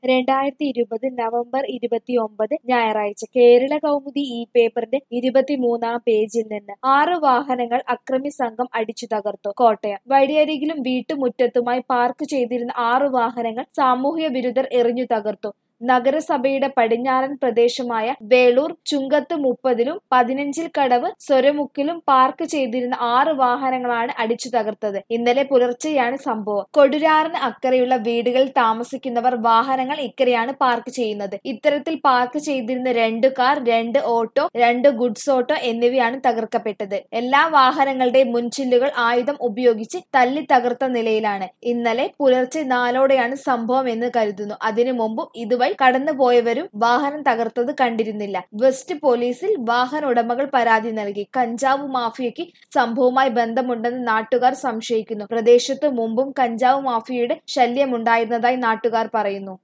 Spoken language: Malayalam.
രണ്ടായിരത്തി ഇരുപത് നവംബർ ഇരുപത്തിയൊമ്പത് ഞായറാഴ്ച കേരള കൗമുദി ഈ പേപ്പറിന്റെ ഇരുപത്തിമൂന്നാം പേജിൽ നിന്ന് ആറ് വാഹനങ്ങൾ അക്രമി സംഘം അടിച്ചു തകർത്തു കോട്ടയം വഴിയരികിലും വീട്ടുമുറ്റത്തുമായി പാർക്ക് ചെയ്തിരുന്ന ആറ് വാഹനങ്ങൾ സാമൂഹ്യ വിരുദ്ധർ എറിഞ്ഞു തകർത്തു നഗരസഭയുടെ പടിഞ്ഞാറൻ പ്രദേശമായ വേളൂർ ചുങ്കത്ത് മുപ്പതിലും പതിനഞ്ചിൽ കടവ് സ്വരമുക്കിലും പാർക്ക് ചെയ്തിരുന്ന ആറ് വാഹനങ്ങളാണ് അടിച്ചു തകർത്തത് ഇന്നലെ പുലർച്ചെയാണ് സംഭവം കൊടുരാറിന് അക്കരെയുള്ള വീടുകളിൽ താമസിക്കുന്നവർ വാഹനങ്ങൾ ഇക്കരെയാണ് പാർക്ക് ചെയ്യുന്നത് ഇത്തരത്തിൽ പാർക്ക് ചെയ്തിരുന്ന രണ്ട് കാർ രണ്ട് ഓട്ടോ രണ്ട് ഗുഡ്സ് ഓട്ടോ എന്നിവയാണ് തകർക്കപ്പെട്ടത് എല്ലാ വാഹനങ്ങളുടെയും മുൻചില്ലുകൾ ആയുധം ഉപയോഗിച്ച് തല്ലി തകർത്ത നിലയിലാണ് ഇന്നലെ പുലർച്ചെ നാലോടെയാണ് സംഭവം എന്ന് കരുതുന്നു അതിനു മുമ്പും ഇതുവഴി കടന്നുപോയവരും വാഹനം തകർത്തത് കണ്ടിരുന്നില്ല വെസ്റ്റ് പോലീസിൽ വാഹന ഉടമകൾ പരാതി നൽകി കഞ്ചാവ് മാഫിയയ്ക്ക് സംഭവവുമായി ബന്ധമുണ്ടെന്ന് നാട്ടുകാർ സംശയിക്കുന്നു പ്രദേശത്ത് മുമ്പും കഞ്ചാവ് മാഫിയയുടെ ശല്യമുണ്ടായിരുന്നതായി നാട്ടുകാർ പറയുന്നു